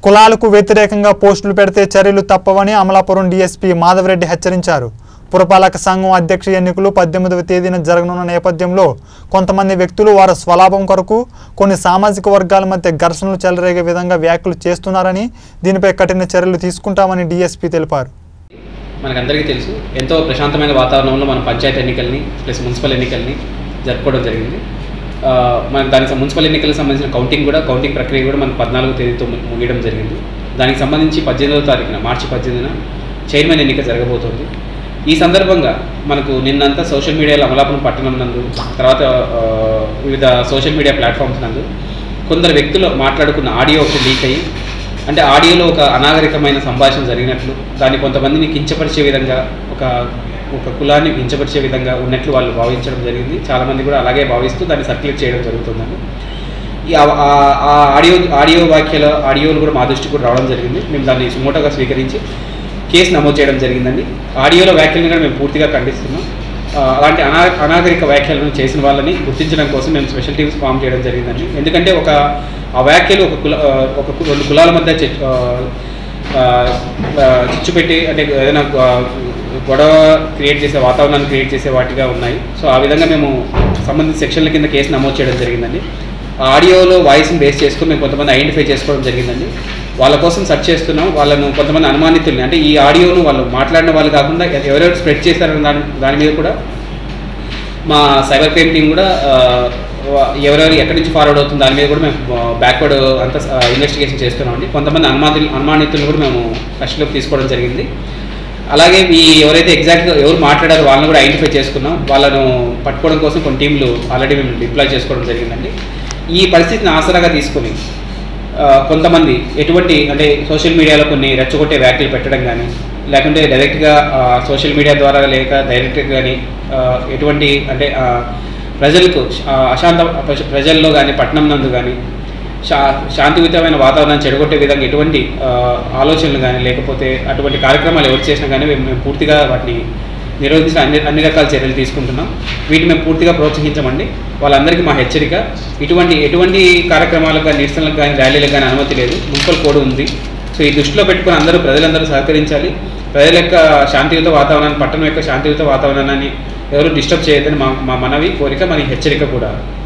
కులాలకు వ్యతిరేకంగా పోస్టులు పెడితే చర్యలు తప్పవని అమలాపురం డీఎస్పీ మాధవరెడ్డి హెచ్చరించారు పురపాలక సంఘం అధ్యక్ష ఎన్నికలు పద్దెనిమిదవ తేదీన జరగనున్న నేపథ్యంలో కొంతమంది వ్యక్తులు వారి స్వలాభం కొరకు కొన్ని సామాజిక వర్గాల మధ్య ఘర్షణలు చెలరేగే విధంగా వ్యాఖ్యలు చేస్తున్నారని దీనిపై కఠిన చర్యలు తీసుకుంటామని డీఎస్పీ తెలిపారు మనకందరికీ తెలుసు ఎంతో ప్రశాంతమైన వాతావరణంలో మనం పంచాయతీ ఎన్నికల్ని ప్లస్ మున్సిపల్ ఎన్నికల్ని జరుపుకోవడం జరిగింది ఆ, మనకు దానికి సం- మున్సిపల్ ఎన్నికలకు సంబంధించిన కౌంటింగ్ కూడా కౌంటింగ్ ప్రక్రియ కూడా మనకు పద్నాలుగో తేదీతో ము- ముగియడం జరిగింది దానికి సంబంధించి పద్దెనిమిదవ తారీఖున మార్చి పద్దెనిమిదిన చైర్మన్ ఎన్నిక జరగబోతోంది ఈ సందర్భంగా మనకు నిన్నంతా సోషల్ మీడియాలో అమలాపురం పట్టణం నందు తర్వాత ఆ, వివిధ సోషల్ మీడియా ప్లాట్ఫామ్స్ నందు కొందరు వ్యక్తులు మాట్లాడుకున్న ఆడియో ఒకటి లీక్ అయ్యి అంటే ఆడియోలో ఒక అనాగరికమైన సంభాషణ జరిగినట్లు దాన్ని కొంతమందిని కించపరిచే విధంగా ఒక ఒక కులాన్ని కించపరిచే విధంగా ఉన్నట్లు వాళ్ళు భావించడం జరిగింది చాలామంది కూడా అలాగే భావిస్తూ దాన్ని సర్క్యులేట్ చేయడం జరుగుతుందండి ఈ ఆ- ఆ- ఆ ఆడియో ఆడియో వ్యాఖ్యల ఆడియోలు కూడా మా దృష్టికి కూడా రావడం జరిగింది మేము దాన్ని సుమోటోగా స్వీకరించి కేసు నమోదు చేయడం జరిగిందండి ఆడియోలో వ్యాఖ్యలను కూడా మేము పూర్తిగా ఖండిస్తున్నాం ఆ, అలాంటి అనా అనాగరిక వ్యాఖ్యలను చేసిన వాళ్ళని గుర్తించడం కోసం మేము స్పెషల్ టీమ్స్ ఫామ్ చేయడం జరిగిందండి ఎందుకంటే ఒక ఆ వ్యాఖ్యలు ఒక కుల ఆ, ఒక కు- రెండు కులాల మధ్య చి- ఆ, ఆ, ఆ, చిచ్చు పెట్టి అంటే ఏదైనా ఆ, గొడవ క్రియేట్ చేసే వాతావరణాన్ని క్రియేట్ చేసే వాటిగా ఉన్నాయి సో ఆ విధంగా మేము సంబంధిత సెక్షన్ల కింద కేసు నమోదు చేయడం జరిగిందండి ఆ ఆడియోలో వాయిస్ని బేస్ చేసుకుని మేము కొంతమంది ఐడెంటిఫై చేసుకోవడం జరిగిందండి వాళ్ళ కోసం సెర్చ్ చేస్తున్నాం వాళ్ళను కొంతమంది అనుమానితుల్ని అంటే ఈ ఆడియోను వాళ్ళు మాట్లాడిన వాళ్ళు కాకుండా ఎవరెవరు స్ప్రెడ్ చేశారన్న దాని దాని మీద కూడా మా సైబర్ క్రైమ్ టీం కూడా ఆ, వా- ఎవరెవరు ఎక్కడి నుంచి ఫార్వర్డ్ అవుతుంది దాని మీద కూడా మేము బ్యాక్వర్డ్ అంతా ఇన్వెస్టిగేషన్ చేస్తున్నామండి కొంతమంది అనుమాతులు అనుమానితులను కూడా మేము కస్టడీలోకి తీసుకోవడం జరిగింది అలాగే ఈ ఎవరైతే ఎగ్జాక్ట్గా ఎవరు మాట్లాడారో వాళ్ళని కూడా ఐడెంటిఫై చేసుకున్నాం వాళ్ళను పట్టుకోవడం కోసం కొన్ని టీంలు ఆల్రెడీ మేము డిప్లాయ్ చేసుకోవడం జరిగిందండి ఈ పరిస్థితిని ఆసరాగా తీసుకొని ఆ, కొంతమంది ఎటువంటి అంటే సోషల్ మీడియాలో కొన్ని రెచ్చగొట్టే వ్యాఖ్యలు పెట్టడం కానీ లేకుంటే డైరెక్ట్గా సోషల్ మీడియా ద్వారా లేక డైరెక్ట్గా కానీ ఆ, ఎటువంటి అంటే ఆ, ప్రజలకు ఆ, అశాంత ప్రజ- ప్రజల్లో కానీ పట్టణం నందు కానీ శా శాంతియుతమైన వాతావరణాన్ని చెడగొట్టే విధంగా ఎటువంటి ఆ, ఆలోచనలు కానీ లేకపోతే అటువంటి కార్యక్రమాలు ఎవరు చేసినా కానీ మేము మేము పూర్తిగా వాటిని నిరోధించిన అన్ని అన్ని రకాల చర్యలు తీసుకుంటున్నాం వీటిని మేము పూర్తిగా ప్రోత్సహించమండి వాళ్ళందరికీ మా హెచ్చరిక ఇటువంటి ఎటువంటి కార్యక్రమాలకు కానీ నిరసనలకు కానీ ర్యాలీలకు కానీ అనుమతి లేదు మున్సిపల్ కోడ్ ఉంది సో ఈ దృష్టిలో పెట్టుకుని అందరూ ప్రజలందరూ సహకరించాలి ప్రజల యొక్క శాంతియుత వాతావరణాన్ని పట్టణం యొక్క శాంతియుత వాతావరణాన్ని ఎవరు డిస్టర్బ్ చేయొద్దని మా మా మనవి కోరిక మన హెచ్చరిక కూడా